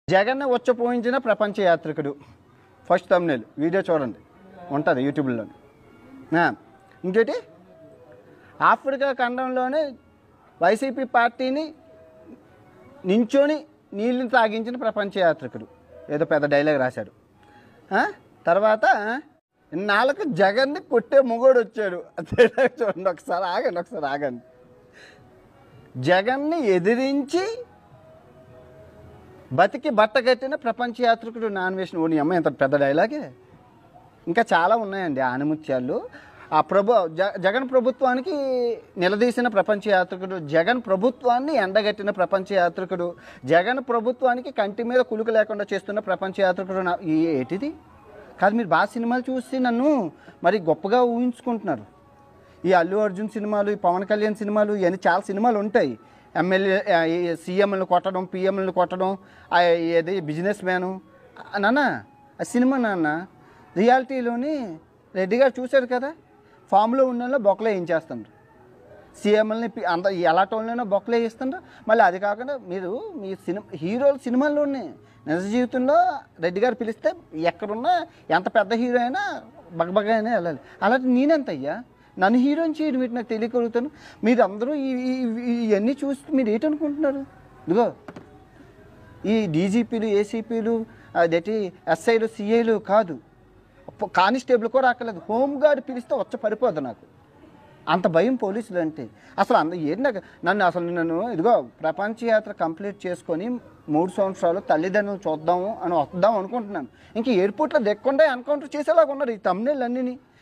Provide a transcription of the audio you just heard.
జగన్ వచ్చపోయించిన ప్రపంచ యాత్రికుడు first thumbnail video చూడండి ఉంటుంది యూట్యూబ్లో ఇంకోటి ఆఫ్రికా ఖండంలోనే వైసీపీ పార్టీని నించొని నీళ్లు తాగించిన ప్రపంచ యాత్రికుడు ఏదో పెద్ద డైలాగ్ రాశాడు ఆ? తర్వాత నాలుగు జగన్ని కొట్టే మొగోడు వచ్చాడు అదే చూడండి ఒకసారి ఆగండి ఒకసారి ఆగండి జగన్ని ఎదిరించి బతికి బట్ట కట్టిన ప్రపంచ యాత్రికుడు నాన్ వేసిన ఓ నీ అమ్మ ఎంత పెద్ద డైలాగే ఇంకా చాలా ఉన్నాయండి ఆనిముత్యాలు ఆ ప్రభు జ జగన్ ప్రభుత్వానికి నిలదీసిన ప్రపంచ యాత్రికుడు జగన్ ప్రభుత్వాన్ని ఎండగట్టిన ప్రపంచ యాత్రికుడు జగన్ ప్రభుత్వానికి కంటి మీద కులుకు లేకుండా చేస్తున్న ప్రపంచ యాత్రికుడు నా ఈ ఏంటిది కాదు మీరు బాగా సినిమాలు చూసి నన్ను మరి గొప్పగా ఊహించుకుంటున్నారు ఈ అల్లు అర్జున్ సినిమాలు ఈ పవన్ కళ్యాణ్ సినిమాలు ఇవన్నీ చాలా సినిమాలు ఉంటాయి ఎమ్మెల్యే సీఎంలను కొట్టడం పిఎంలను కొట్టడం ఆ ఏది బిజినెస్ మ్యాను ఆ, నాన్న ఆ సినిమా నాన్న రియాలిటీలోని రెడ్డి గారు చూశారు కదా ఫామ్లో ఉన్న బొక్కలో ఏం చేస్తున్నారు సీఎంఎల్ని అంత ఎలాంటి వాళ్ళైనా బొక్కలే ఇస్తుండ్రు మళ్ళీ అది కాకుండా మీరు మీ సినిమా హీరోలు సినిమాల్లోనే నిజ జీవితంలో రెడ్డి గారు పిలిస్తే ఎక్కడున్నా ఎంత పెద్ద హీరో అయినా బగబగ అయినా వెళ్ళాలి అలాంటి నేనెంత అయ్యా నన్ను హీరోని చేయడం ఏంటి నాకు తెలియగలుగుతాను మీరు అందరూ ఈ- ఈ- ఈ- ఇవన్నీ చూస్తే మీరు ఏంటనుకుంటున్నారు ఇదిగో ఈ డీజీపీలు ఏసీపీలు అదేంటి ఎస్ఐలు సిఐలు కాదు పో- కానిస్టేబుల్ కూడా అక్కర్లేదు హోంగార్డ్ పిలిస్తే వచ్చి పడిపోద్ది నాకు అంత భయం పోలీసులు అంటే అసలు అంత ఏంటి నాకు నన్ను అసలు నన్ను ఇదిగో ప్రపంచ యాత్ర కంప్లీట్ చేసుకొని మూడు సంవత్సరాలు తల్లిదండ్రులు చూద్దాము అని వద్దాం అనుకుంటున్నాను ఇంక ఎయిర్పోర్ట్లో దిక్కుండా ఎన్కౌంటర్ చేసేలాగా ఉన్నారు ఈ తమ్నేళ్ళు అన్నీ